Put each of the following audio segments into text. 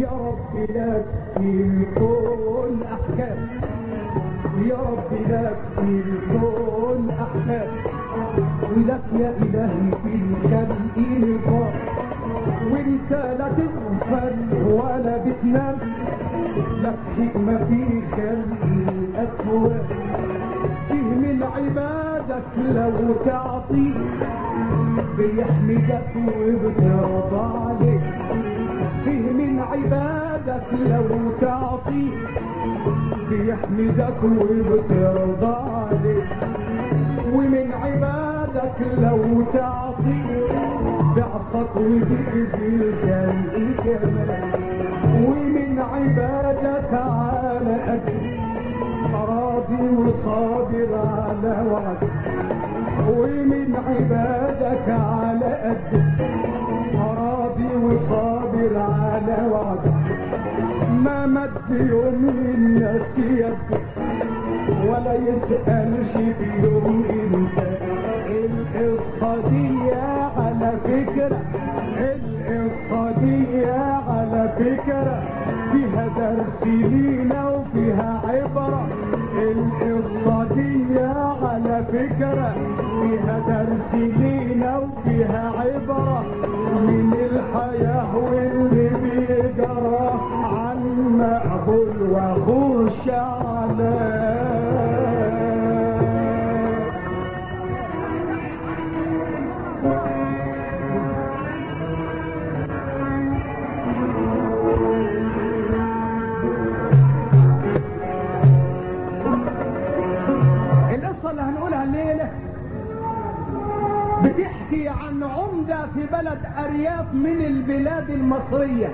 يا رب لك في الكون احكام يا رب لك في الكون احكام ولك يا الهي في الخلق نظام وانت لا تغفل ولا بتنام لك حكمة في خلق الأكوان فيه من عبادك لو تعطي بيحمدك وبترضى عليك فيه من عبادك لو تعطي بيحمدك وبترضى عليك ومن عبادك لو تعطي بعصك وبإذن الخلق كمان ومن عبادك على قدر راضي وصابر على وعدك ومن عبادك على قدر راضي وصابر على وعدك ما مد يوم الناس يدك ولا يسألش في يوم انت القصة دي على فكرة القصة دي على فكرة فيها درس لينا وفيها عبرة القصة دي على فكرة فيها درس لينا وفيها عبرة من الحياة واللي بيجرى عن مقبول واخش عليه القصة اللي هنقولها الليلة بتحكي عن عمدة في بلد أرياف من البلاد المصرية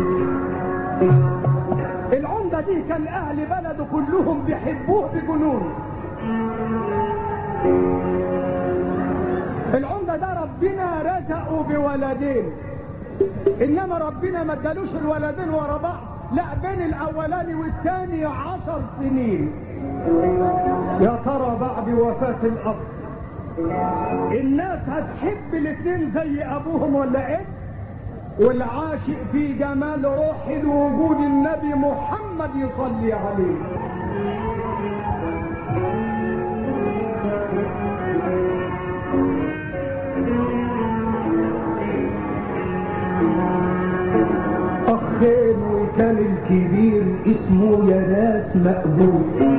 العمدة دي كان أهل بلده كلهم بيحبوه بجنون العمدة ده ربنا رزقه بولدين إنما ربنا ما ادالوش الولدين ورا بعض لا بين الأولاني والثاني عشر سنين يا ترى بعد وفاة الأب الناس هتحب الاثنين زي أبوهم ولا إيه؟ والعاشق في جمال روح وجود النبي محمد يصلي عليه أخين وكان الكبير اسمه يا ناس مقبول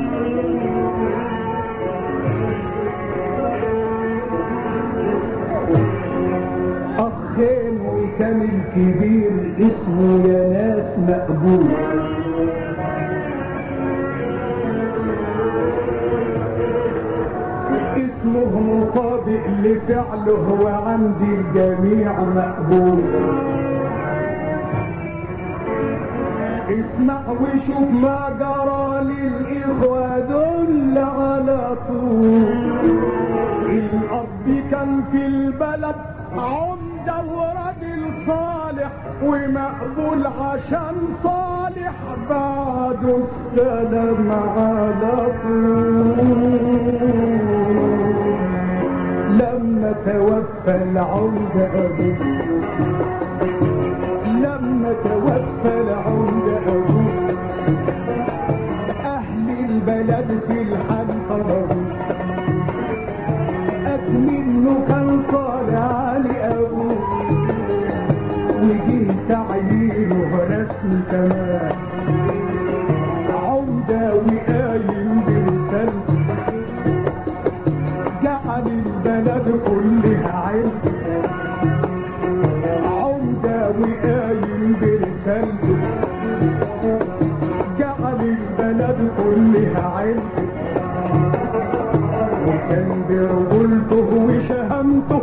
أخين وكان الكبير اسمه يا ناس مقبول اسمه مطابق لفعله وعند الجميع مقبول اسمع وشوف ما جرى للإخوة دول على طول الأب كان في البلد عمدة وراجل صالح ومقبول عشان صالح بعده السلام على طول لما توفى العمدة أبوه لما توفى العمدة أبوه أهل البلد في الحال طلبوا منه كان طالع لأبوه وجه تعيينه رسم تمام عمدة وقايم برسالته جعل البلد كلها علم عمدة وقايم برسالته جعل البلد كلها علم وكان برجولته وشهامته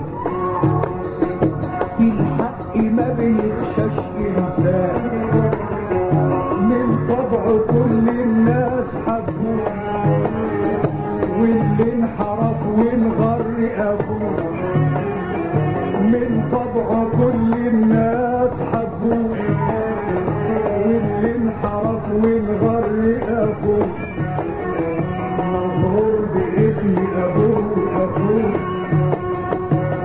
في الحق ما بيخشاش انسان من طبعه كل الناس حبوه واللي انحرف وانغر ابوه من طبعه كل الناس حبوه واللي انحرف وانغر ابوه مظهور باسم ابوه ابوه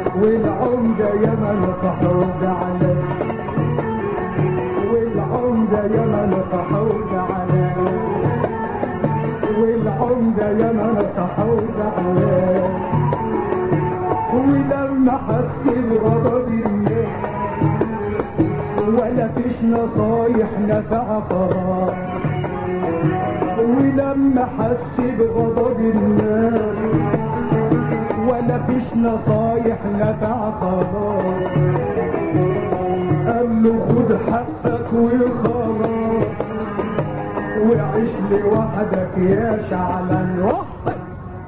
والعمدة يا من صحوب عليه والعمدة والعمدة ياما نصحوا زعلان والعمدة ياما نصحوا زعلان ولما حس بغضب الناس ولا فيش نصايح نفع قرار ولما حس بغضب الناس ولا فيش نصايح نفع قرار قال له خد حقك وخلاص وعيش لوحدك يا شعلان وحدك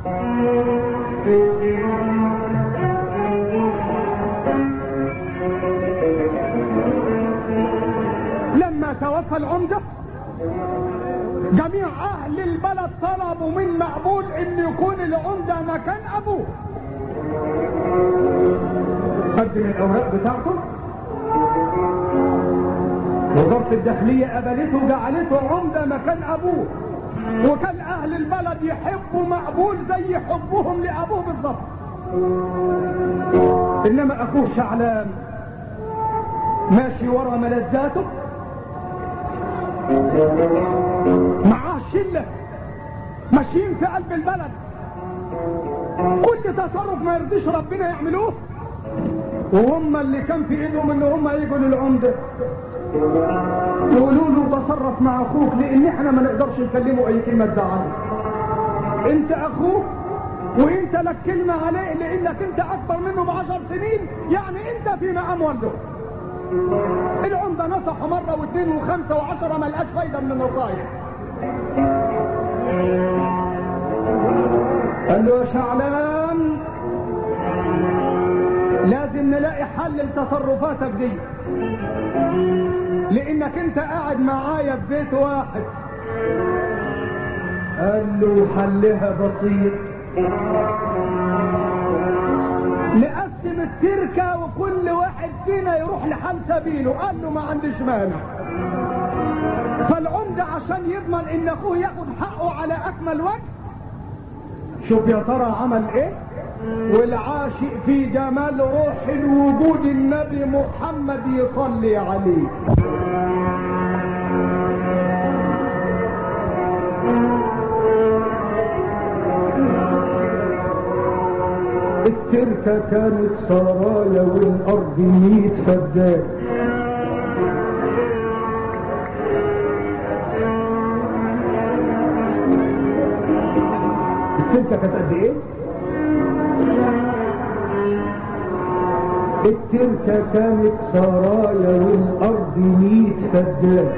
لما توفى العمدة جميع اهل البلد طلبوا من مقبول ان يكون العمدة مكان ابوه قدم الاوراق بتاعته وزارة الداخلية قبلته وجعلته عمدة مكان ابوه وكان اهل البلد يحبوا مقبول زي حبهم لابوه بالظبط انما اخوه شعلان ماشي ورا ملذاته معاه شلة ماشيين في قلب البلد كل تصرف ما يرضيش ربنا يعملوه وهم اللي كان في ايدهم ان هم يجوا للعمدة يقولوا له تصرف مع اخوك لان احنا ما نقدرش نكلمه اي كلمة تزعله انت اخوك وانت لك كلمة عليه لانك انت اكبر منه بعشر سنين يعني انت في مقام والده العمدة نصحه مرة واثنين وخمسة وعشرة ما لقاش فايدة من النصايح قال له يا شعلان لازم نلاقي حل لتصرفاتك دي لانك انت قاعد معايا في بيت واحد قال له حلها بسيط نقسم التركة وكل واحد فينا يروح لحال سبيله قال له ما عنديش مانع فالعمدة عشان يضمن ان اخوه ياخد حقه على اكمل وجه شوف يا ترى عمل ايه والعاشق في جمال روح الوجود النبي محمد يصلي عليه التركة كانت سرايا والأرض ميت فدان التركة كانت قد ايه؟ التركة كانت سرايا والأرض ميت فدان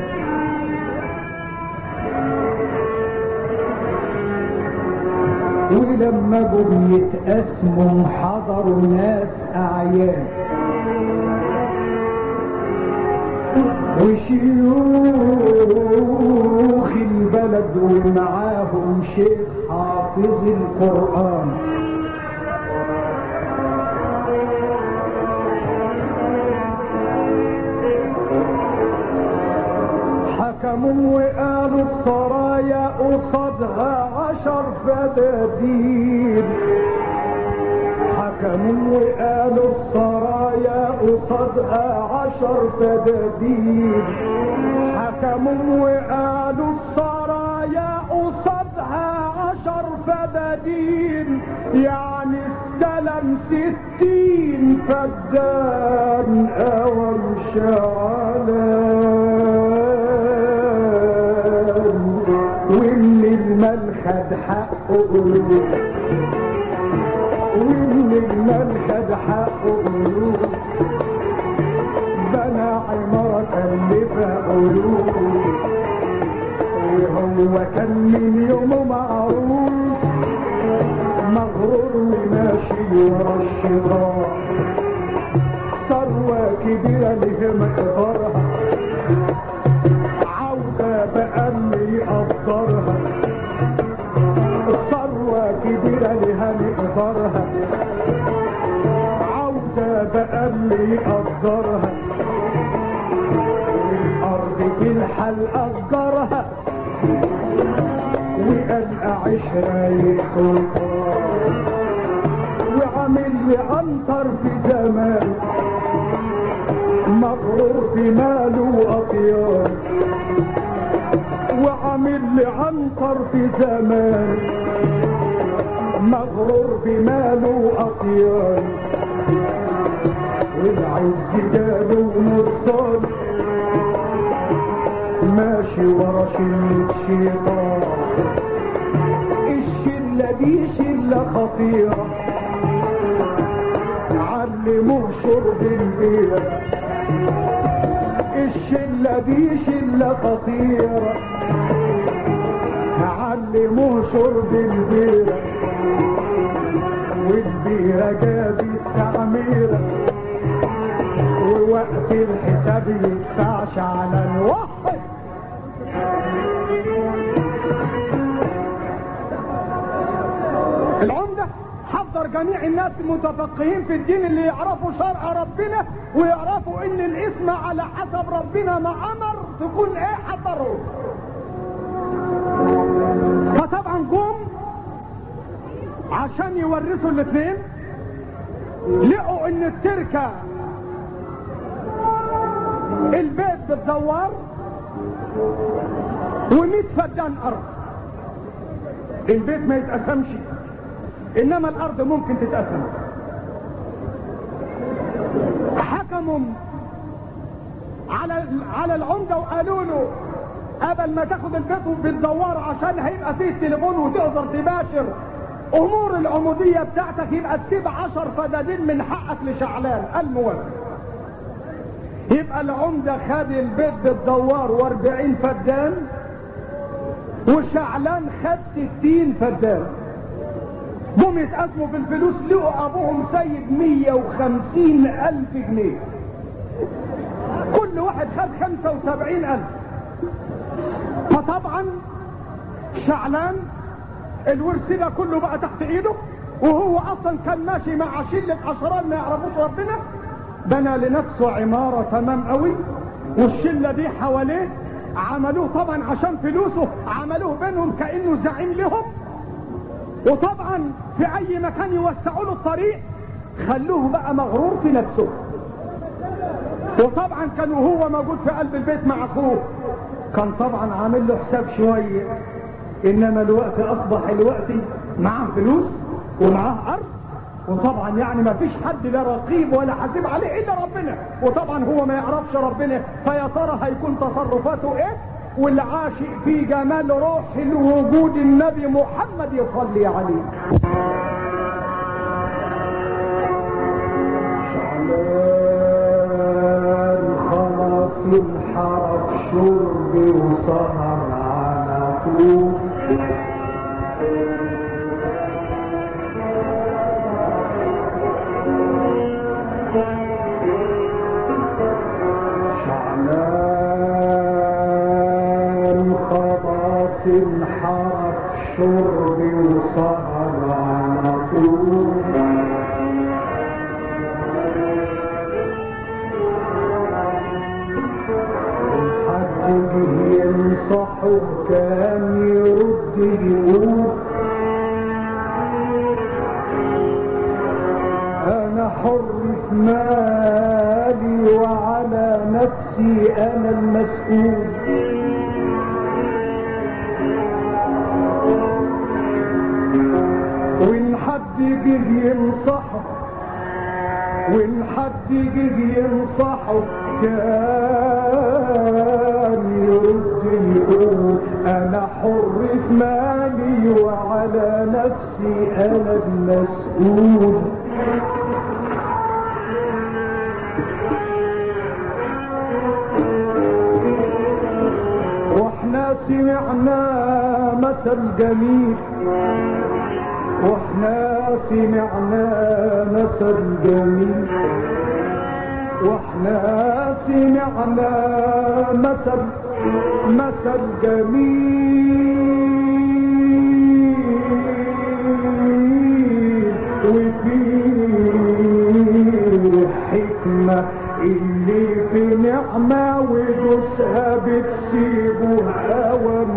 ولما جم يتقسموا حضروا ناس أعيان وشيوخ البلد ومعاهم شيخ حافظ القرآن حكموا وقالوا السرايا قصادها عشر فدادين حكموا وقالوا السرايا قصادها عشر فدادين حكموا وقالوا السرايا قصادها عشر فدادين يعني استلم ستين فدان اوام شعلان وان المال خد حقه قلوب وان المال خد حقه قلوب بنى عمارة كلفها قلوب وهو كان من يومه معروف مغرور وماشي ورا الشيطان ثروة كبيرة لها مقدارها عاوزة بقى اللي يقدرها ثروة كبيرة لها مقدارها عاوزة بقى اللي يقدرها الأرض في الحل أجرها وقال أعيش رايق سلطان وعامل لي عنتر في زمان مغرور بماله وأطيار عامل لعنتر في زمان مغرور بماله اطيان والعز جاله نصان ماشي ورا شلة شيطان الشلة دي شلة خطيرة علموه شرب البير الشلة دي شلة خطيرة علموه شرب البيرة والبيرة جابت تعميرة ووقت الحساب يدفعش على الوحد العمدة حضر جميع الناس المتفقهين في الدين اللي يعرفوا شرع ربنا ويعرفوا ان الاسم على حسب ربنا ما امر تكون ايه حضروا فطبعا جم عشان يورثوا الاثنين لقوا ان التركة البيت بالدوار ومئة فدان ارض البيت ما يتقسمش انما الارض ممكن تتقسم حكموا على على العمده وقالوا له قبل ما تاخد البيت بالدوار عشان هيبقى فيه تليفون وتقدر تباشر امور العموديه بتاعتك يبقى تسيب عشر فدادين من حقك لشعلان الموافق يبقى العمده خد البيت بالدوار واربعين فدان وشعلان خد ستين فدان جم يتقسموا في الفلوس لقوا ابوهم سيد مية وخمسين الف جنيه كل واحد خد خمسة وسبعين الف فطبعا شعلان الورث ده كله بقى تحت ايده وهو اصلا كان ماشي مع شلة اشرار ما يعرفوش ربنا بنى لنفسه عمارة تمام قوي والشلة دي حواليه عملوه طبعا عشان فلوسه عملوه بينهم كأنه زعيم لهم وطبعا في اي مكان يوسعوا له الطريق خلوه بقى مغرور في نفسه وطبعا كان وهو موجود في قلب البيت مع اخوه كان طبعا عامل له حساب شويه انما الوقت اصبح الوقت معاه فلوس ومعاه ارض وطبعا يعني ما فيش حد لا رقيب ولا حاسب عليه الا ربنا وطبعا هو ما يعرفش ربنا فيا ترى هيكون تصرفاته ايه والعاشق في جمال روح الوجود النبي محمد يصلي عليه شعلان خلاص الحرك شرب وسهر على طول شعلان خلاص الحرك شرب وسهر على طول حد ينصحه كان يرد يقول انا حر في مالي وعلى نفسي انا المسؤول وان حد جه ينصحه وان حد جه ينصحه كان يرد يقول انا حر في مالي وعلى نفسي انا المسؤول واحنا سمعنا مثل جميل واحنا سمعنا مثل جميل واحنا سمعنا مثل مثل جميل وفيه حكمة اللي في نعمة ودوسها بتسيبه هوام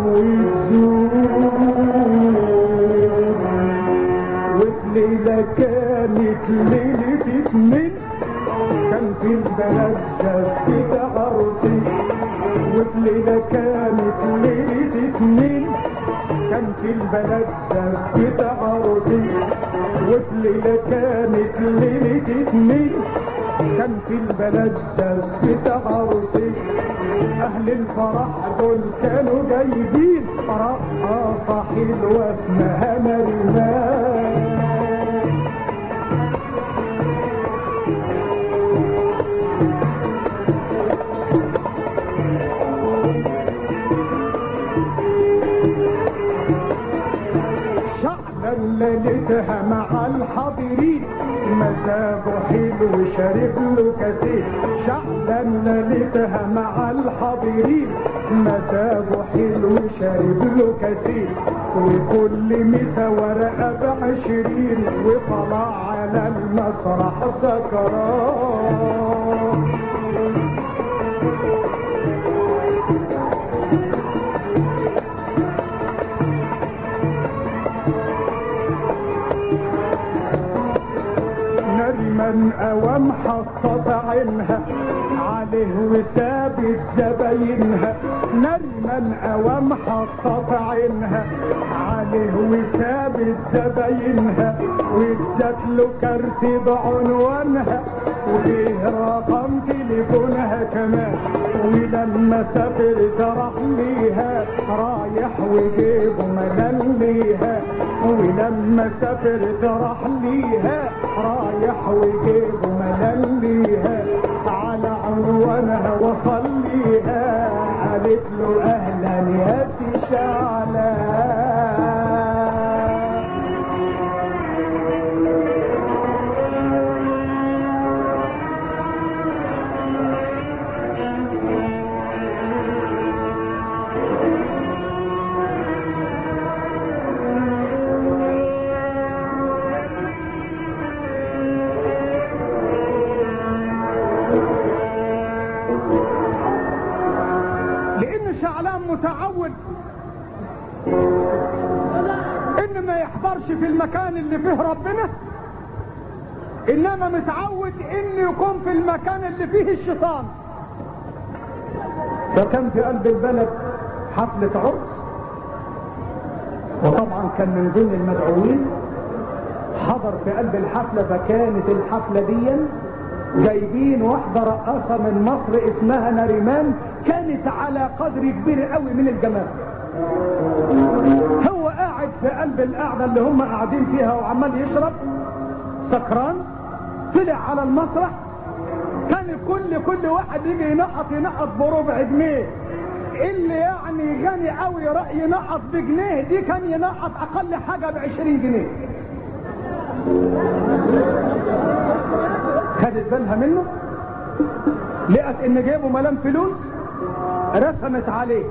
ويزول والليلة كانت ليلة اتنين كان في البلد زفت عروسي وفي ليلة كانت ليلة اتنين كان في البلد زفت عروسي وفي ليلة كانت ليلة اتنين كان في البلد زفت عروسي اهل الفرح دول كانوا جايبين رقاصة حلوة اسمها مريمان شعلا ليلتها مع الحاضرين مزاجه حلو شارب له كثير شعلا ليلتها مع الحاضرين مزاجه حلو شارب له كثير وكل مسا ورقه بعشرين وطلع على المسرح سكران نرما اوام حطت عينها عليه وسابت زباينها نرما اوام حطت عينها عليه وسابت زباينها وادت له كارت بعنوانها وفيه رقم تليفونها كمان ولما سافرت راح ليها رايح وجيبه ملان ليها ولما سافرت راح ليها رايح وجيبه ملان ليها على عنوانها وصل ليها قالت له اهلا يا شعلان لان شعلان متعود ان ما يحضرش في المكان اللي فيه ربنا انما متعود ان يكون في المكان اللي فيه الشيطان فكان في قلب البلد حفلة عرس وطبعا كان من ضمن المدعوين حضر في قلب الحفلة فكانت الحفلة دي جايبين واحدة رقاصة من مصر اسمها نريمان كانت على قدر كبير قوي من الجمال هو قاعد في قلب القعدة اللي هم قاعدين فيها وعمال يشرب سكران طلع على المسرح كان كل كل واحد يجي ينقط ينقط بربع جنيه اللي يعني غني قوي ينقط بجنيه دي كان ينقط اقل حاجة بعشرين جنيه خدت بالها منه لقت ان جيبه ملام فلوس رسمت عليه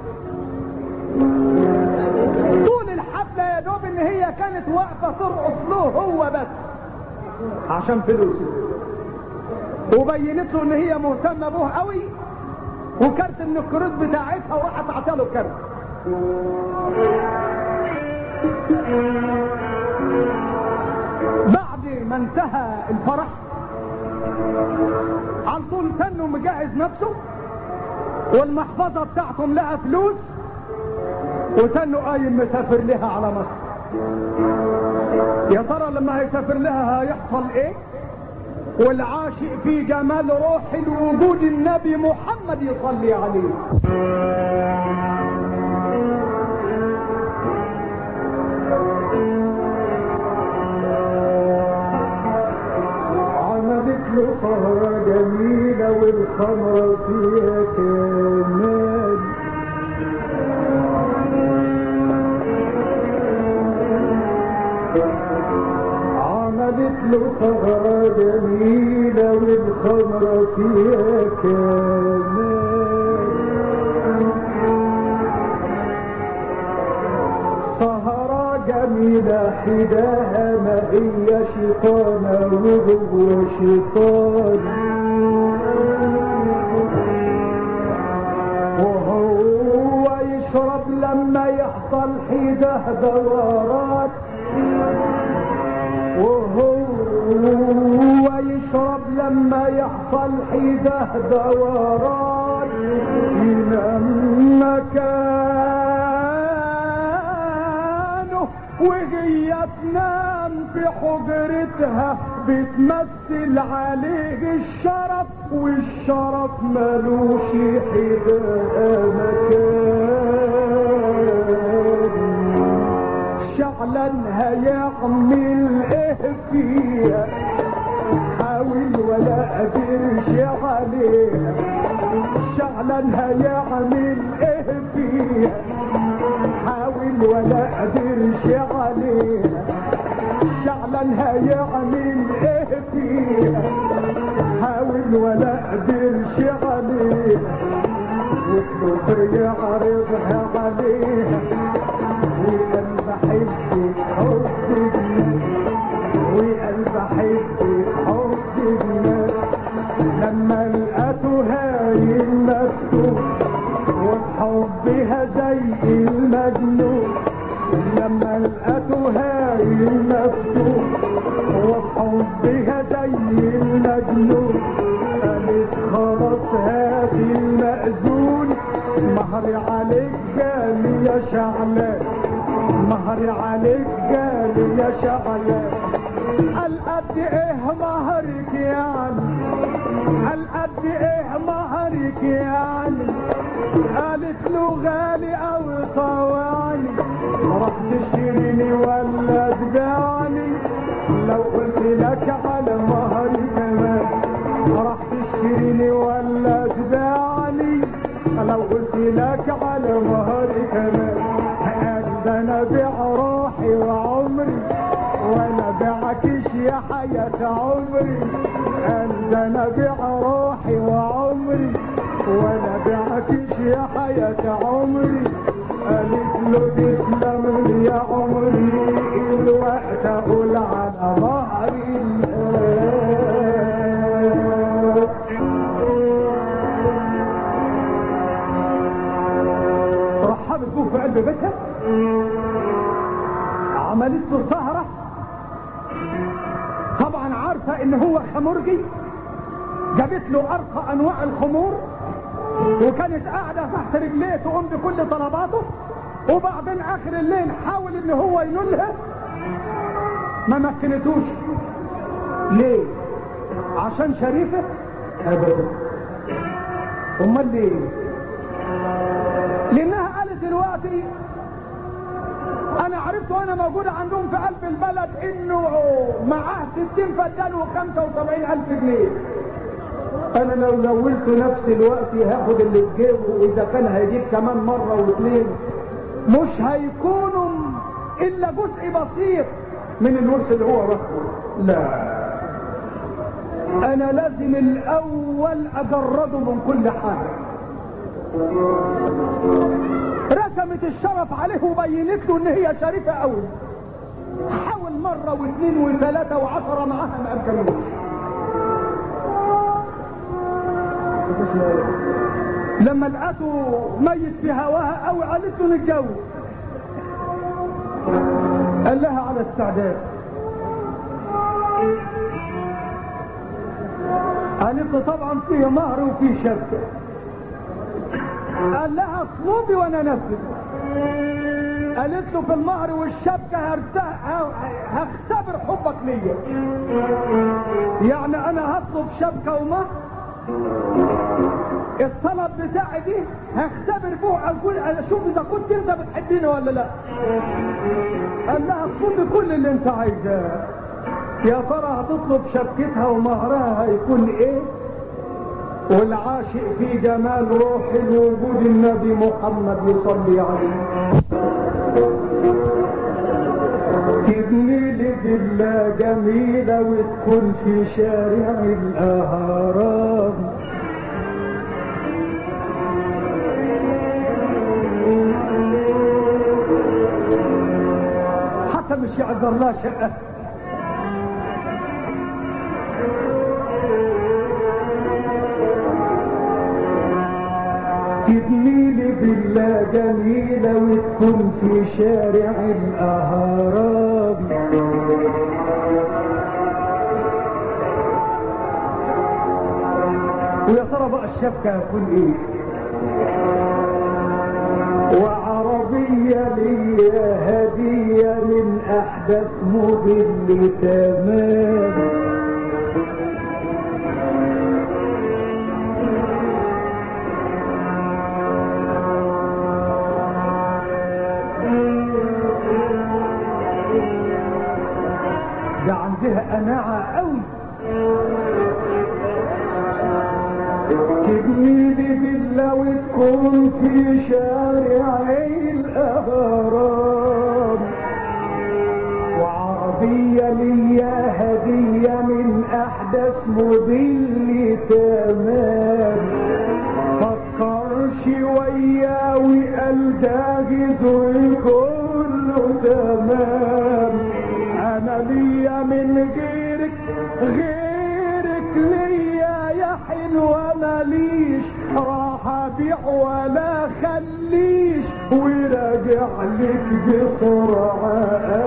طول الحفلة يا دوب ان هي كانت واقفة ترقص له هو بس عشان فلوسه وبينت له ان هي مهتمة به قوي وكارت من الكروت بتاعتها وراحت عطاله الكارت بعد ما انتهى الفرح على طول تنه مجهز نفسه والمحفظة بتاعكم لها فلوس وتنه قايم مسافر لها على مصر يا ترى لما هيسافر لها هيحصل ايه والعاشق في جمال روح الوجود النبي محمد يصلي عليه عملت له سهرة جميلة والخمرة فيها كمان عملت له سهرة جميلة والخمرة فيها كمان سهرة جميلة حداها ما هي شيطانة وهو شيطان وهو يشرب لما يحصل حده دورات وهو يشرب لما يحصل حده دورات ينام مكانه وهي تنام في حجرتها بتمثل عليه الشرف والشرف ملوش حباء مكان شعلا هيعمل ايه فيها حاول ولا قدرش عليها شعلا هيعمل ايه فيها حاول ولا قدرش عليها شعلا هيعمل ايه فيها حاول ولا قدرش عليها وكله يعرضها عليها وقلب حبك حبك وقلب حبك حبك لما لقته هايل مفتوح وبحبها زي المجنون لما لقته هايل مفتوح وبحبها زي المجنون قالت خلاص هاتي المأذون مهري عليك جالي يا شعلان مهري عليك جالي يا شعلان قال قد ايه مهرك يعني قال قد ايه مهرك يعني قالت له غالي اوي طوعني راح تشتريني ولا تبيعني لو قلت لك على مهري كمان راح تشتريني ولا تبيعني لو قلت لك على مهري كمان قال ده انا بيع روحي وعمري وانا بعكش يا حياة عمري قال ده انا بيع روحي وعمري وانا بعكش يا حياة عمري قالت له تسلم لي يا عمري الوقت اقول على ظهري رحبت به في قلب بيتها عملت له سهرة طبعا عارفة ان هو خمرجي جابت له ارقى انواع الخمور وكانت قاعدة تحت رجليه تقوم بكل طلباته وبعدين اخر الليل حاول ان هو ينولها ما مكنتوش ليه عشان شريفة ابدا امال ليه لانها قالت دلوقتي انا عرفت وانا موجودة عندهم في قلب البلد انه معاه 60 فدان و75 الف جنيه انا لو زولت نفسي الوقت هاخد اللي في جيبه واذا كان هيجيب كمان مرة واثنين مش هيكونوا الا جزء بسيط من الورث اللي هو واخده لا انا لازم الاول اجرده من كل حاجة رسمت الشرف عليه وبينت له ان هي شريفة قوي حاول مرة واثنين وثلاثة وعشرة معاها ما امكنوش لما لقته ميت في هواها قوي قالت له نتجوز قال لها على استعداد قالت له طبعا فيه مهر وفيه شبكه قال لها اطلبي وانا انفذ قالت له في المهر والشبكة هرتاح هختبر حبك ليا يعني انا هطلب شبكة ومهر الطلب بتاعي دي هختبر فوق اقول اشوف اذا كنت انت بتحبيني ولا لا قال لها اطلبي كل اللي انت عايزاه يا ترى هتطلب شبكتها ومهرها هيكون ايه والعاشق في جمال روح وجود النبي محمد يصلي عليه تبني لي فيلا جميلة وتكون في شارع الأهرام حتى مش يعذر لها شقة تبني لي فيلا جميلة وتكون في شارع الأهرام ويا ترى بقى الشبكة هتكون ايه وعربية ليا هدية من أحدث موديل تمام ده عندها قناعة قوي تجميلي بالله وتكون في شارع الأهرام وعربية ليا هدية من أحدث موديل تمام فكر شوية وقال جاهز وكله تمام أنا ليا من غيرك غيرك ليا يا حلوة ماليش راح أبيع ولا خليش وراجع لك بسرعة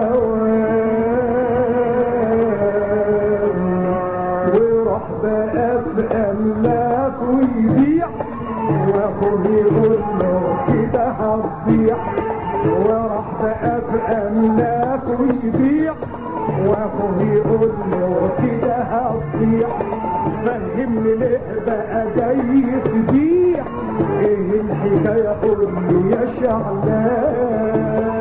أوام وراح بقى بأملاك ويبيع واخد يقول له كده هتضيع وراح بقى بأملاك ويبيع واخد يقول له كده هتضيع فهمني ليه بقى جاي تبيع ايه الحكاية قول لي يا شعلان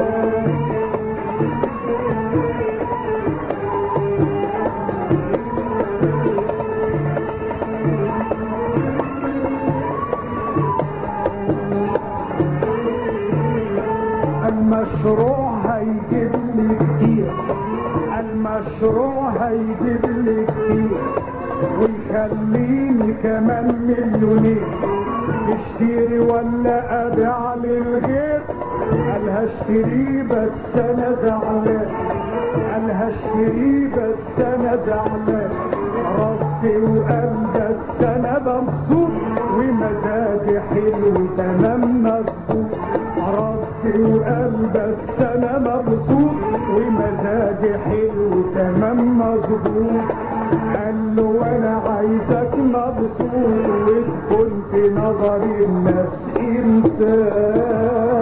المشروع هيجيب لي كتير المشروع هيجيب لي كتير ويخليني كمان مليونير اشتري ولا ابيع للغير قال هشتري بس انا زعلان قال هشتري بس انا زعلان ربي وقال بس انا مبسوط ومزاجي حلو تمام مظبوط ربي وقال بس انا مبسوط ومزاجي حلو تمام مظبوط قال له وانا عايزك مبسوط وتكون في نظر الناس انسان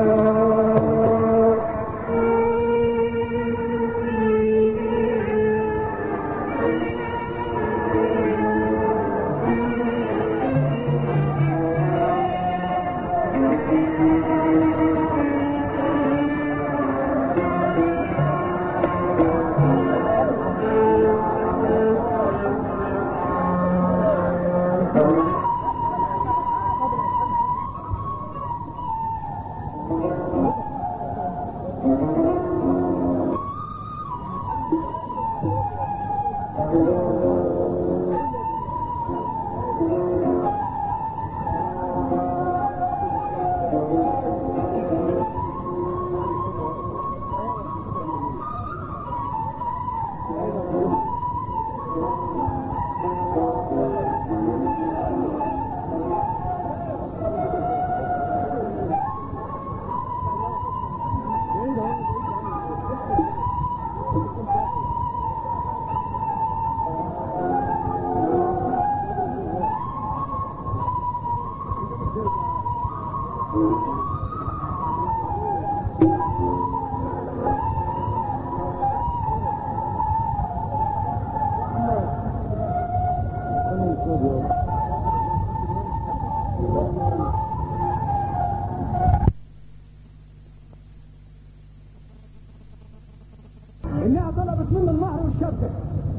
انها طلبت منه النهر والشبكه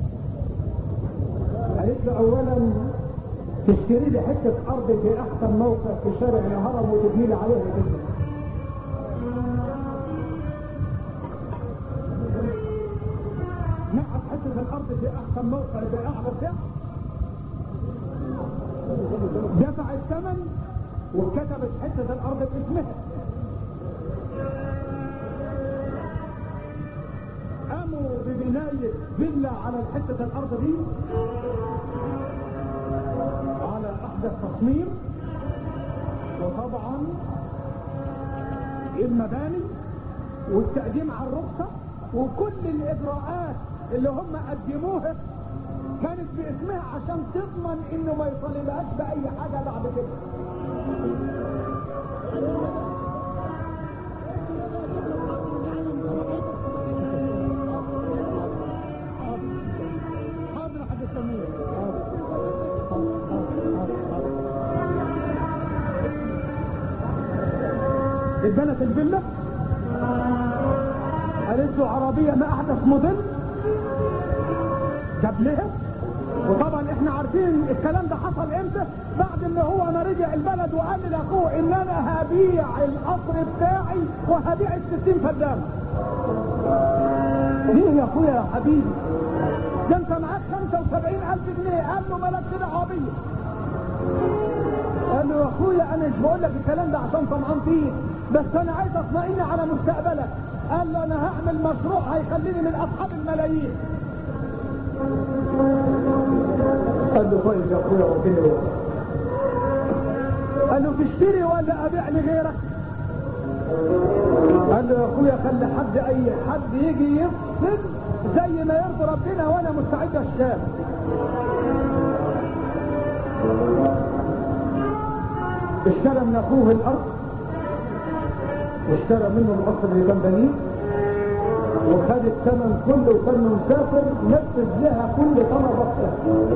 قالت له اولا تشتري لي حته ارض في احسن موقع في شارع الهرم وتبني لي عليها كده نقط حته الارض في احسن موقع في اعلى سعر دفع الثمن وكتبت حته الارض باسمها قاموا ببناية فيلا على حتة الأرض دي على أحدث تصميم وطبعا المباني والتقديم على الرخصة وكل الإجراءات اللي هم قدموها كانت باسمها عشان تضمن انه ما يطالبهاش باي حاجه بعد كده حاضر حاج سمير اتبنت الفيلا قالت له عربيه ما احدث موديل جاب لها وطبعا احنا عارفين الكلام ده حصل امتى بعد ما هو ما رجع البلد وقال لاخوه ان انا هبيع القصر بتاعي وهبيع الستين فدان ليه يا اخويا يا حبيبي ده انت معاك 75 الف جنيه قال له مالكش دعوه بيا قال له يا اخويا انا مش بقول لك الكلام ده عشان طمعان فيك بس انا عايز اطمئن على مستقبلك قال له انا هعمل مشروع هيخليني من اصحاب الملايين قال له طيب يا اخويا وكده قال له تشتري ولا ابيع لغيرك قال له يا اخويا خلي حد اي حد يجي يفصل زي ما يرضي ربنا وانا مستعد اشتغل اشترى من اخوه الارض واشترى منه القصر اللي كان بنيه وخد الثمن كله وكان مسافر نفذ لها كل طلباتها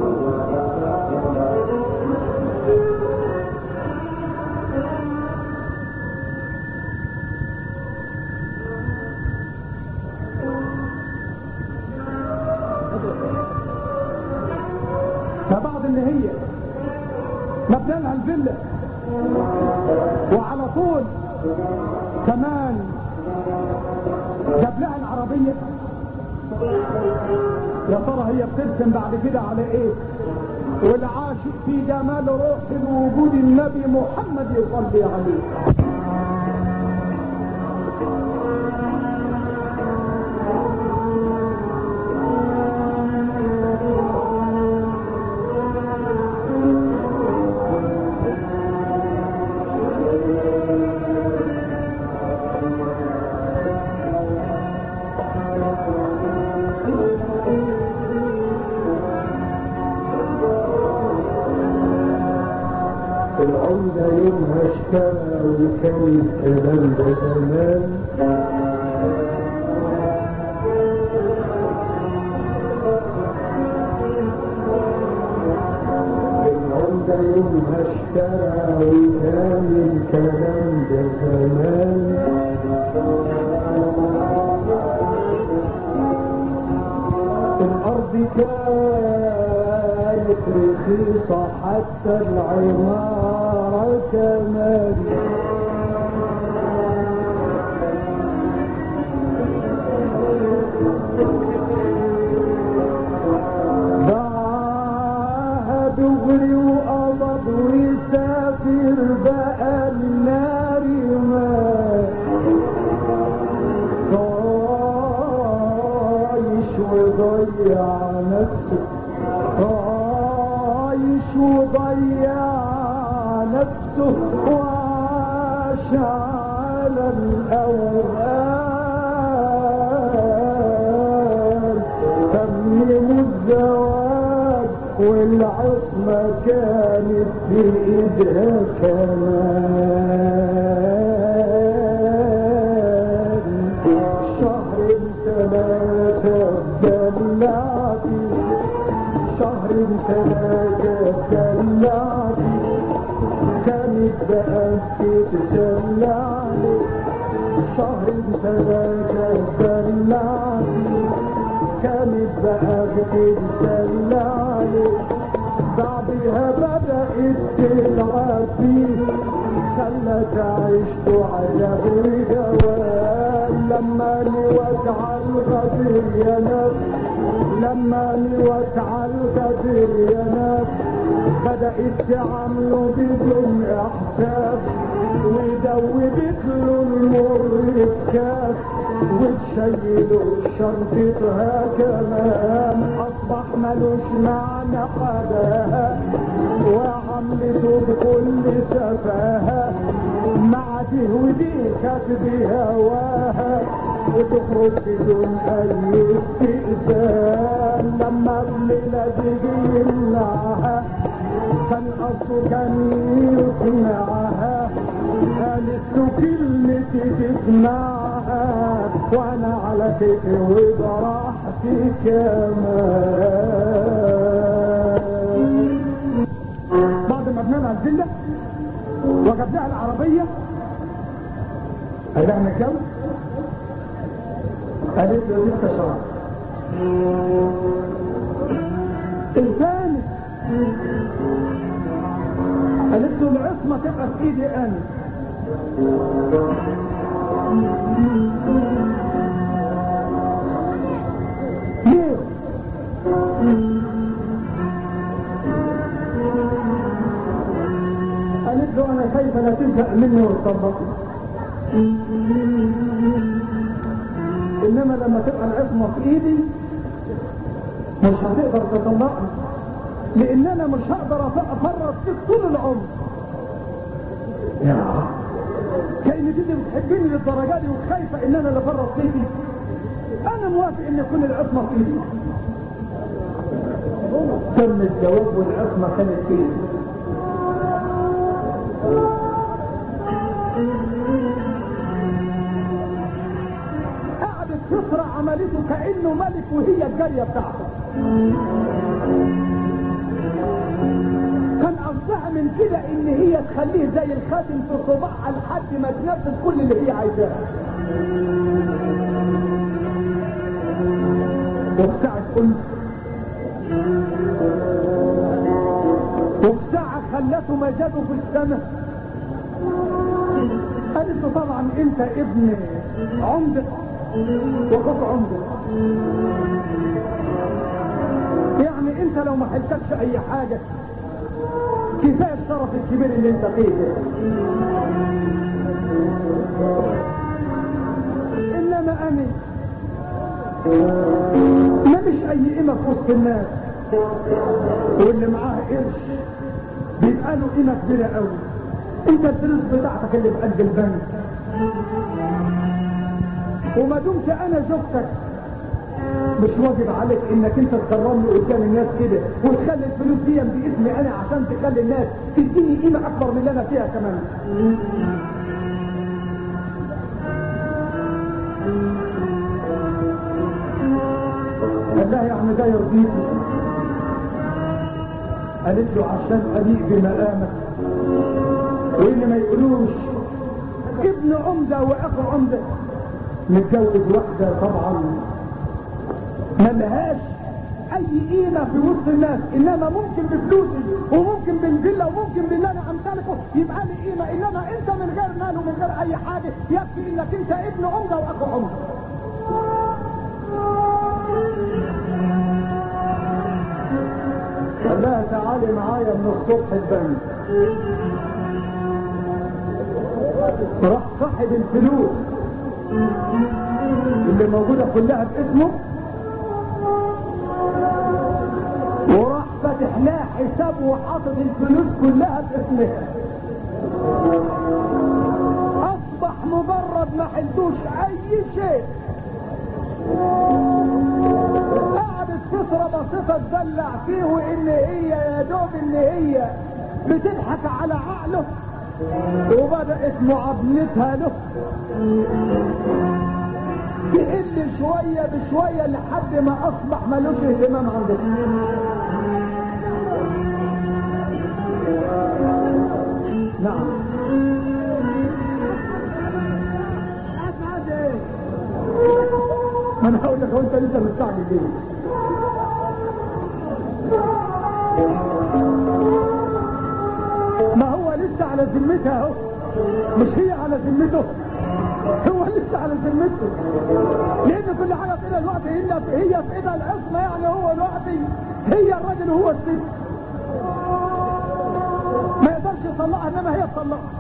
فبعد ان هي مبنى لها الفيلا وعلى طول كمان جاب لها العربية يا ترى هي بترسم بعد كده على ايه والعاشق في جمال روح وجود النبي محمد يصلي عليه العمدة يومها اشترى وكان الكلام ده زمان العمدة يومها اشترى وكان الكلام ده زمان الأرض كانت رخيصة حتى العمارة كمان باعها دغري وقبض ويسافر بقى النار مات عايش وضيع نفسه عايش وضيع نفسه وعاش على الأوهام تميم الزواج والعصمة كانت في إيدها كمان شهر ثلاثة دلعتي شهر ثلاثة دلعتي كانت بقى تتسلعني شهر ثلاثة دلعتي كانت بقى بتتسلعني بعدها بدأت تلعب فيه خلت عشت على بجوال لما نوسع الغدر يا نفس لما نوسع الغدر يا نفس بدأت تعامله بدون احساس ودوبت له المر الكاس وتشيله شنطتها كمان اصبح ملوش معنى حداها وعملته بكل سفاهة مع دي ودي كاتب هواها وتخرج بدون اي استئذان لما الليلة بيجي يمنعها كان قصده كان يقنعها قالت له كلمتي تسمعها وانا على كيفي وبراحتي كمان بعد ما بنينا الفيلا وجبناها العربيه قال لها نتجوز قالت له لسه شهر الثاني قالت له العصمة تبقى في ايدي انا ليه؟ قالت له انا خايفة لا تزهق مني وتطبقني انما لما تبقى العصمة في ايدي مش هتقدر تطلقني لان انا مش هقدر افرط فيك طول العمر يا كأن دي بتحبني للدرجة دي وخايفة ان انا اللي افرط فيكي انا موافق ان يكون العصمة في ايدي تم الجواب والعصمة كانت في ايدي قعدت تسرع عملته كأنه ملك وهي الجارية بتاعته كان قصدها من كده ان هي تخليه زي الخاتم في صباعها لحد ما تنفذ كل اللي هي عايزاه وفي ساعة قلت وفي ساعة خلته مزاجه في السماء قالت له طبعا انت ابن عمدة وخط عمدة يعني انت لو ما حلتكش اي حاجة كفاية الشرف الكبير اللي انت فيه ده. انما انا ماليش اي قيمة في وسط الناس واللي معاه قرش بيبقى له قيمة كبيرة قوي انت الفلوس بتاعتك اللي في قلب البنك وما دمت انا زوجتك مش واجب عليك انك انت تكرمني قدام الناس كده وتخلي الفلوس دي باسمي انا عشان تخلي الناس تديني قيمه اكبر من اللي انا فيها كمان قال لها يعني ده يرضيك قالت له عشان أليق بمقامك واللي ما يقولوش ابن عمدة واخو عمدة متجوز واحدة طبعا ملهاش اي قيمة في وسط الناس انما ممكن بفلوسي وممكن بالفيلا وممكن باللي انا امتلكه يبقى لي قيمة انما انت من غير مال ومن غير اي حاجة يكفي انك انت ابن عمدة واخو عمدة قال لها تعالي معايا من الصبح البنك راح صاحب الفلوس اللي موجودة كلها باسمه وراح فاتح لها حساب وحاطط الفلوس كلها باسمها اصبح مجرد ما حلتوش اي شيء قعدت فترة بسيطة تدلع فيه وان هي يا دوب ان هي بتضحك على عقله وبدأت معاملتها له تقل شوية بشوية لحد ما أصبح ملوش اهتمام عندها نعم ما انا هقول لك هو انت لسه مستعجل ليه ما هو لسه على ذمتها اهو مش هي على ذمته هو لسه على ذمته لان كل حاجه في ايدها الوقت هي هي في ايدها العصمه يعني هو الوقت هي الراجل وهو الست ما يقدرش يطلقها انما هي تطلقها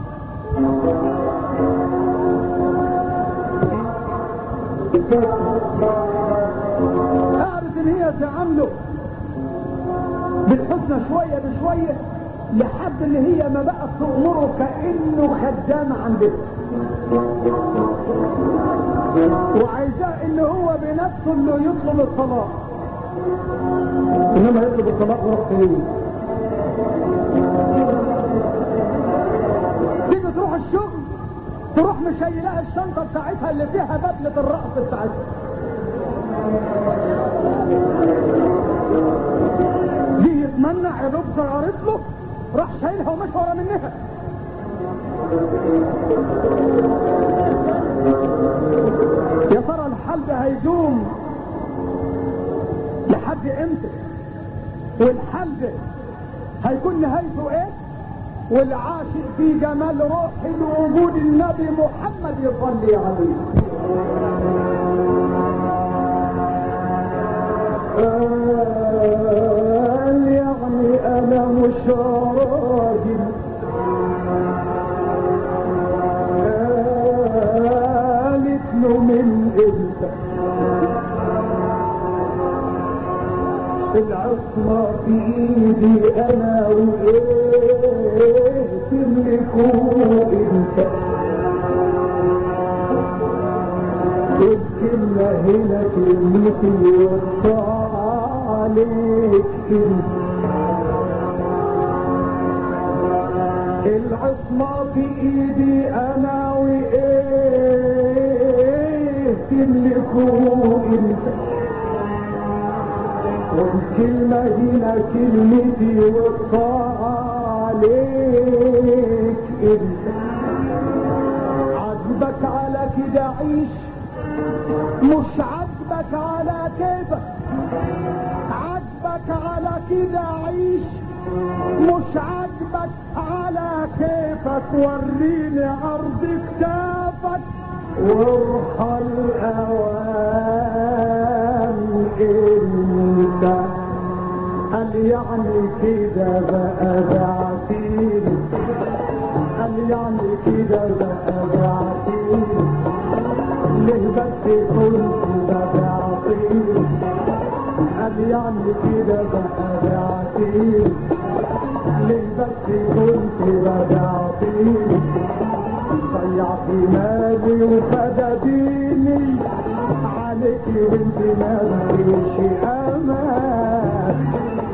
اعرف ان هي تعامله بالحسنى شويه بشويه لحد ان هي ما بقت تأمره كأنه خدام عندها وعايزاه ان هو بنفسه انه يطلب الطلاق انما يطلب الطلاق وراح فين تيجي تروح الشغل تروح مشيلها الشنطة بتاعتها اللي فيها بدلة الرقص بتاعتها دي يتمنع يا دوب صغرت له راح شايلها ومشى ورا منها يا ترى الحال ده هيدوم لحد امتى والحال ده هيكون نهايته ايه والعاشق في جمال روحي بوجود النبي محمد يصلي عليه قال يعني انا مش راجل قالت له من امتى العصمة في ايدي انا وايه تملكوا انت الكلمة هنا كلمتي والطاعة عليك انت العصمة في ايدي انا وايه تملكوا انت والكلمة هنا كلمتي والطاعة عليك انت عجبك على كده عيش مش عجبك على كيفك عجبك على كده عيش مش عجبك على كيفك وريني عرض كتافك وارحل اوام انت قال يعني كده بقى بعتيني قال يعني كده بقى بعتيني ليه بس كنت ببعتيني قال يعني كده بقى بعتيني ليه بس كنت ببعتيني ضيعت مالي وخد ديني عليك وانت ما فيش امان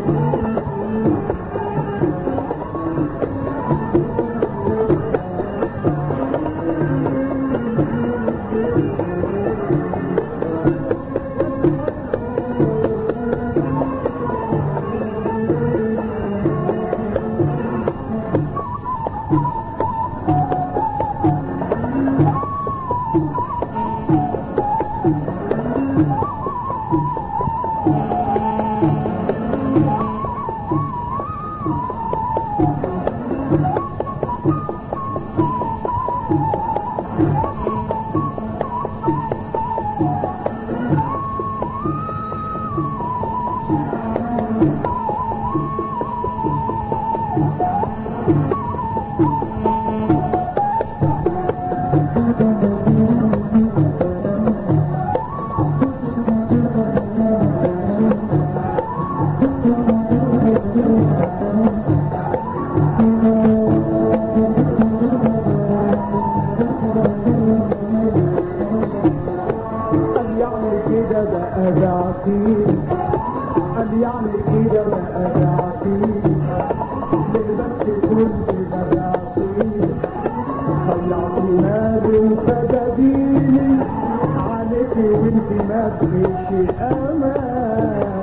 قال يعني كده بقى بعتيني قال يعني كده بقى بعتيني ليه بس كنت ببعتيني ضيعت مالي وخدديني عليك وانت ما فيش امان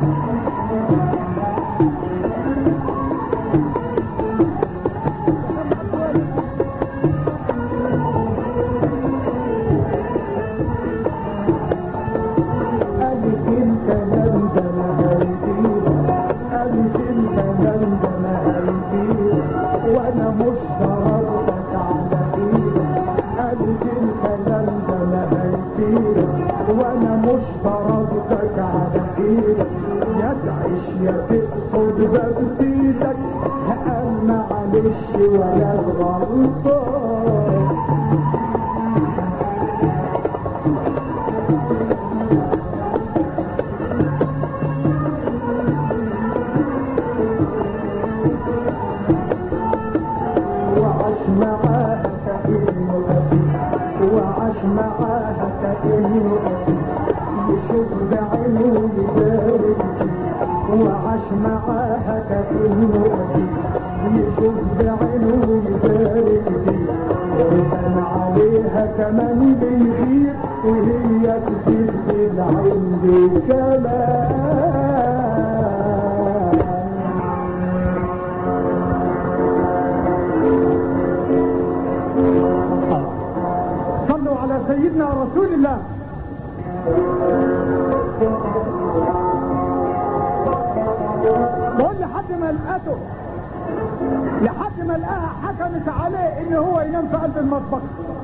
قالت انت نمدى نهايتي قالت انت نمدى نهايتي وانا مش ضربتك على ايدك قالت انت نمدى نهايتي وانا مش ضربتك على ايدك يا تعيش يا تقصد ببسيتك اما معلش ولا غلطان وعاش معاها كأنه أسير وعاش معاها كأنه أسير يشوف بعينه يبارك وعاش معاها كأنه يشوف بعينه يبارك فيه وكان عليها كمان بيغير وهي تسيب العين بالكلام صلوا على سيدنا رسول الله بقول لحد ما لقته لحد ما لقاها حكمت عليه ان هو ينام في قلب المطبخ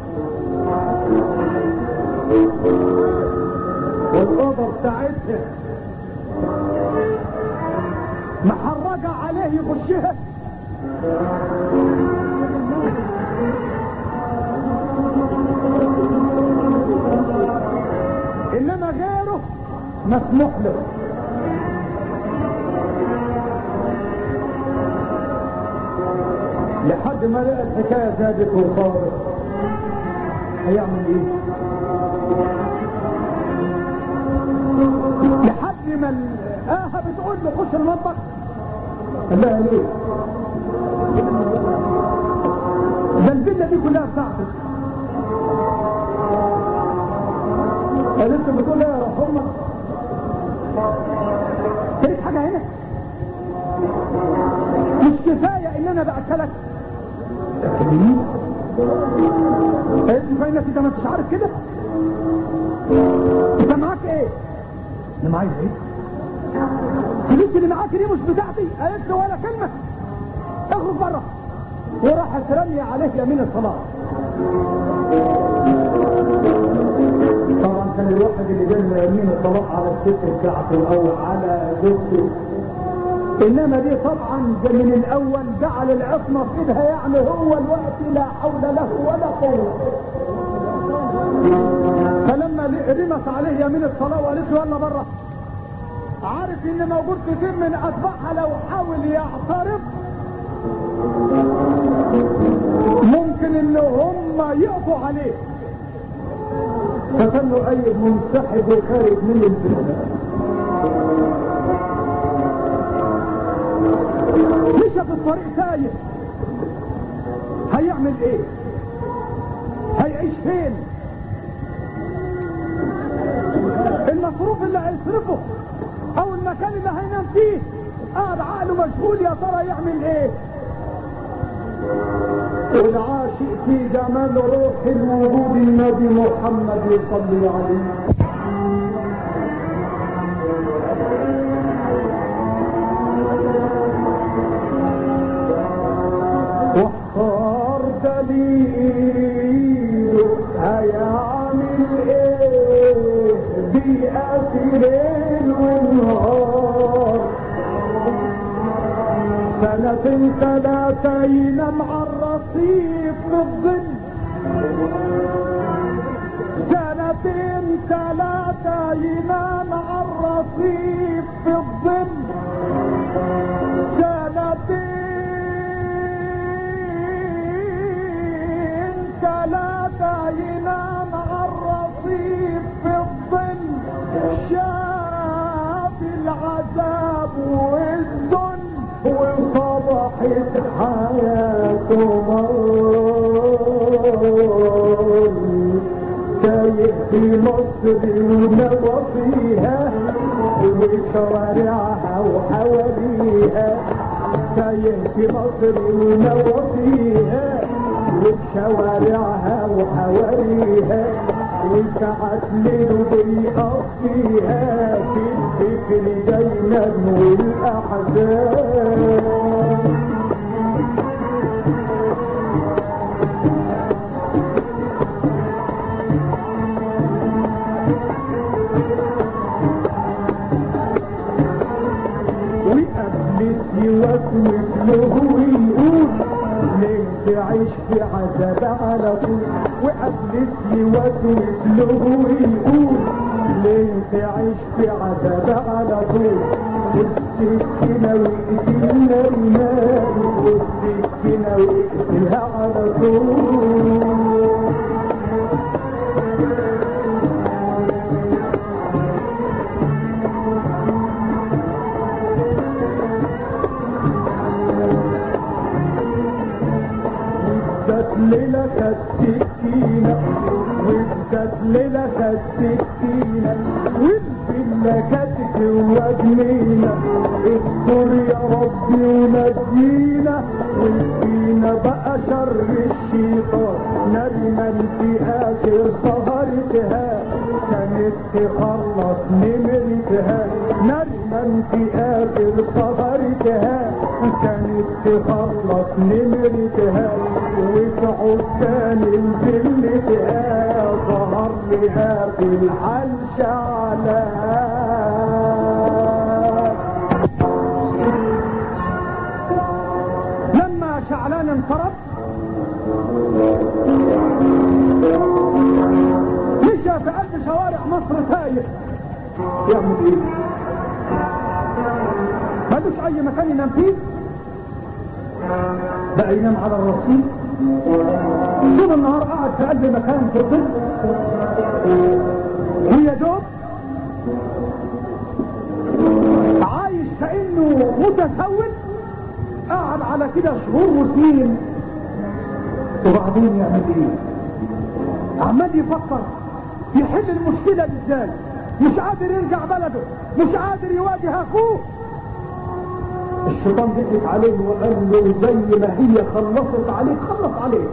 والاوضه بتاعتها محرجه عليه يخشها انما غيره مسموح له لحد ما لقى الحكايه زادت وصارت هيعمل ايه؟ لحد ما لقاها بتقول له خش المطبخ قال لها ليه؟ ده الفيلا دي كلها بتاعتك قالت له بتقول ايه يا روح امك تريد حاجه هنا مش كفايه ان انا باكلك تاكلني قالت له فانك انت ما انتش عارف كده انت معاك ايه انا معايا ايه الفلوس اللي معاك دي مش بتاعتي قالت له ولا كلمه اخرج بره وراحت رمي عليه يمين الصلاه طبعا كان الواحد اللي جاي يمين الطلاق على الست بتاعته او على زوجته انما دي طبعا من الاول جعل العصمه في ايدها يعني هو الوقت لا حول له ولا قوه فلما رمت عليه يمين الصلاه وقالت له يلا بره عارف ان موجود كتير من اتباعها لو حاول يعترض ممكن ان هم يقضوا عليه فكان له اي منسحب وخارج من البلد مشى في الطريق تايه هيعمل ايه هيعيش فين المصروف اللي هيصرفه او المكان اللي هينام فيه قاعد عقله مشغول يا ترى يعمل ايه والعاشق في جمال روح الوجود النبي محمد يصلي عليه واختار دليل هيعمل ايه بيئة ليل ونهار سنة ثلاثة ينام على الرصيف في الظل سنتين ثلاثة ينام على الرصيف في الظل سنتين ثلاثة ينام على الرصيف في الظل شاف العذاب والذل وصبحت حياته مر تايه في مصر ونوى فيها وشوارعها وحواليها تايه في مصر ونوى فيها وشوارعها وحواليها وساعات ليل بيقضيها في الفكر دايما والاحزان وإبليس يوسوس له ويقول ليه تعيش في عذاب على طول وإبليس يوسوس له ويقول ليه تعيش في عذاب على طول والسكينة وإيدينا رمال والسكينة وإيديها على طول ومسدللك السكينة ومسدللك السكينة والفيلا كتف وجنينا استر يا ربي ونجينا وفينا بقى شر الشيطان نرمى في اخر سهرتها كانت تخلص نمرتها نرمى في اخر سهرتها كانت تخلص نمرتها وتعود تاني لذلتها ظهر لها في الحل شعلها لما شعلان انصرف مشى في قلب شوارع مصر تايه يعمل ايه؟ ملوش اي مكان ينام فيه بقى ينام على الرصيف طول النهار قاعد في قلب مكان في الظل ويا دوب عايش كانه متسول قاعد على كده شهور وسنين وبعدين يعمل ايه؟ عمال يفكر يحل المشكله دي ازاي مش قادر يرجع بلده مش قادر يواجه اخوه الشيطان ضحك عليه وقال له زي ما هي خلصت عليك خلص عليك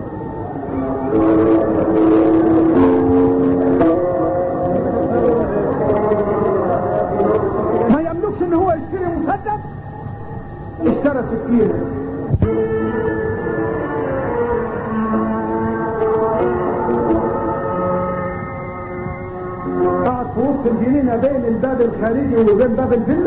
ما يملكش ان هو يشتري مسدس اشترى سكينه قعد في وسط الجنينه بين الباب الخارجي وبين باب الفيلا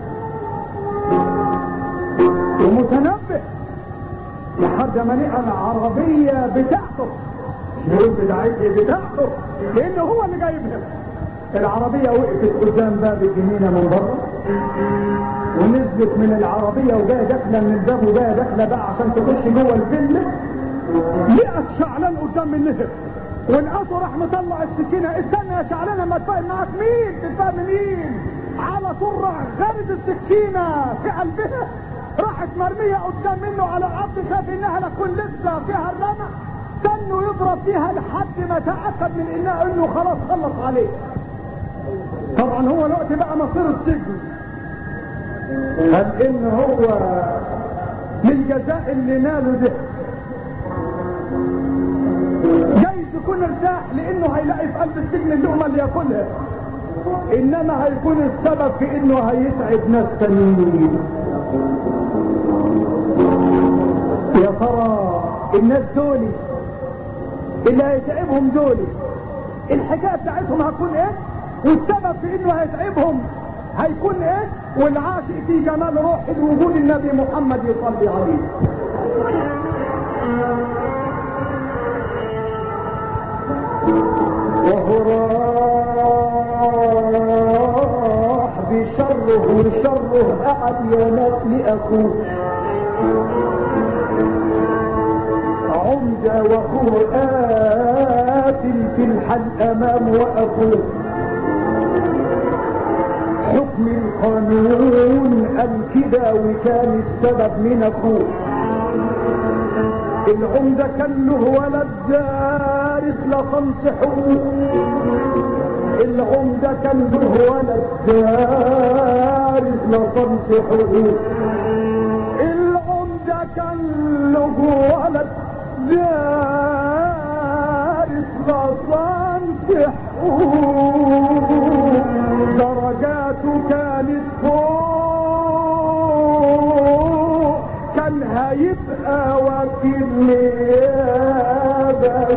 ومتنبه لحد ما لقى العربيه بتاعته يقول بتاعتي بتاعته لانه هو اللي جايبها العربية وقفت قدام باب الجنينة من بره ونزلت من العربية وجاية داخلة من الباب وجاية داخلة بقى عشان تخش جوه الفيلا لقى شعلان قدام النهر والقطر راح مطلع السكينه استنى يا شعلان لما اتفاهم معاك مين تتفاهم مين على طول راح غرز السكينه في قلبها راحت مرميه قدام منه على الارض شاف انها لتكون لسه فيها الرمى استنوا يضرب فيها لحد ما تاكد من انها انه خلاص خلص عليه طبعا هو الوقت بقى مصير السجن هل ان هو للجزاء اللي ناله ده جايز يكون ارتاح لانه هيلاقي في قلب السجن اللقمه اللي ياكلها انما هيكون السبب في انه هيتعب ناس تانيين يا ترى الناس دول اللي هيتعبهم دول الحكايه بتاعتهم هتكون ايه والسبب في انه هيتعبهم هيكون ايه والعاشق في جمال روح وجود النبي محمد يصلي عليه وهو راح بشره وشره قعد يا ناس لأخوه عمدة واخوه قاتل في الحل امام واخوه حكم القانون قال كده وكان السبب من اخوه العمدة كان له ولد دارس لخمس حقوق العمدة كان له ولد دارس لخمس حقوق العمدة كان له ولد دارس لصنف حقوق درجاته كانت فوق كان هيبقى وكيل نيابة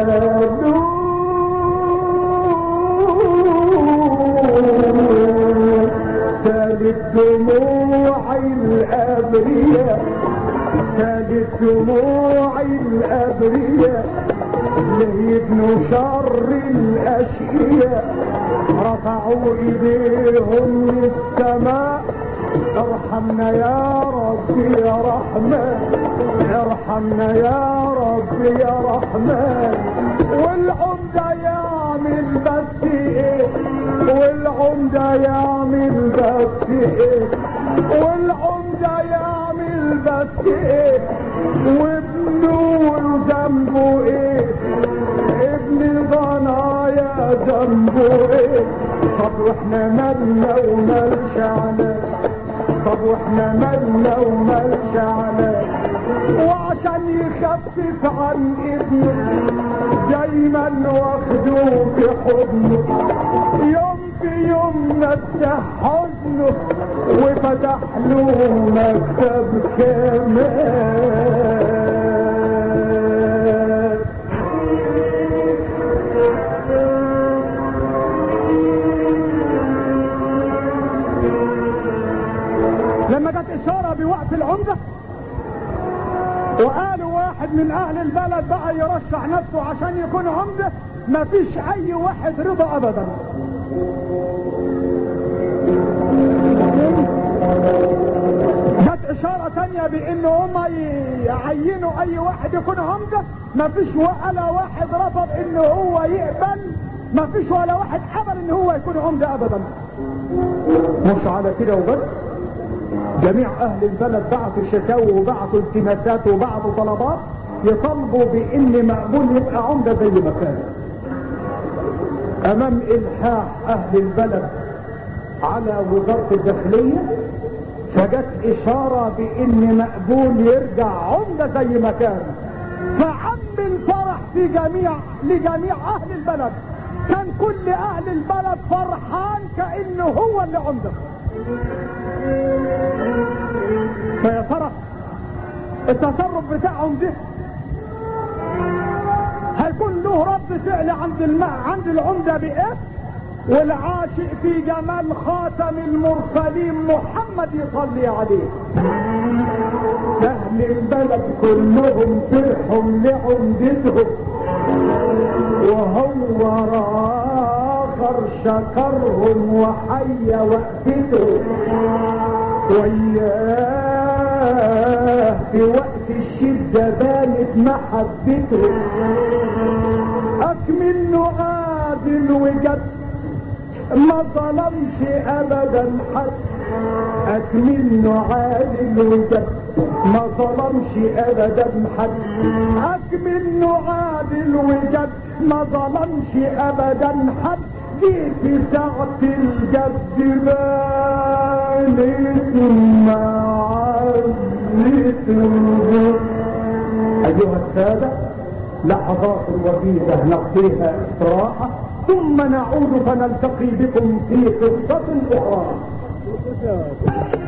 شالوه سالت دموع الأبرياء سالت دموع الأبرياء ليبنوا شر الأشقياء رفعوا إيديهم للسماء ارحمنا يا رب يا رحمن ارحمنا يا رب يا رحمن والعمدة يعمل بس ايه والعمدة يعمل بس ايه والعمدة يعمل بس ايه وابنه ذنبه ايه ابن ضنايا ذنبه ايه طب واحنا مالنا ومالش عليه طب واحنا مالنا ومالش عليه وعشان يخفف عن ابنه دايما واخده في حضنه يوم في يوم نفتح حضنه وفتح له مكتب كمان لما جت اشاره بوقت العمده وقالوا واحد من اهل البلد بقى يرشح نفسه عشان يكون عمده مفيش اي واحد رضا ابدا جت اشاره تانية بان هم يعينوا اي واحد يكون عمده مفيش ولا واحد رفض ان هو يقبل مفيش ولا واحد قبل ان هو يكون عمده ابدا مش على كده وبس جميع اهل البلد بعثوا شكاوى وبعثوا التماسات وبعثوا طلبات يطالبوا بان مقبول يبقى عمده زي ما كان امام الحاح اهل البلد على وزاره الداخليه فجت اشاره بان مقبول يرجع عمده زي ما كان فعم الفرح في جميع لجميع اهل البلد كان كل اهل البلد فرحان كانه هو اللي عمده فيا ترى التصرف بتاعهم ده هيكون له رد فعل عند الم... عند العمده بايه والعاشق في جمال خاتم المرسلين محمد يصلي عليه اهل البلد كلهم فرحوا لعمدتهم وهو اخر شكرهم وحي وقفته وياه في وقت الشدة بانت محبته أكمل عادل وجد ما ظلمش أبدا حد أكمل عادل وجد ما ظلمش أبدا حد أكمل عادل وجد ما ظلمش أبدا حد جيت ساعة الجد بانت معزت أيها السادة لحظات وجيزة نقضيها استراحة ثم نعود فنلتقي بكم في قصة أخرى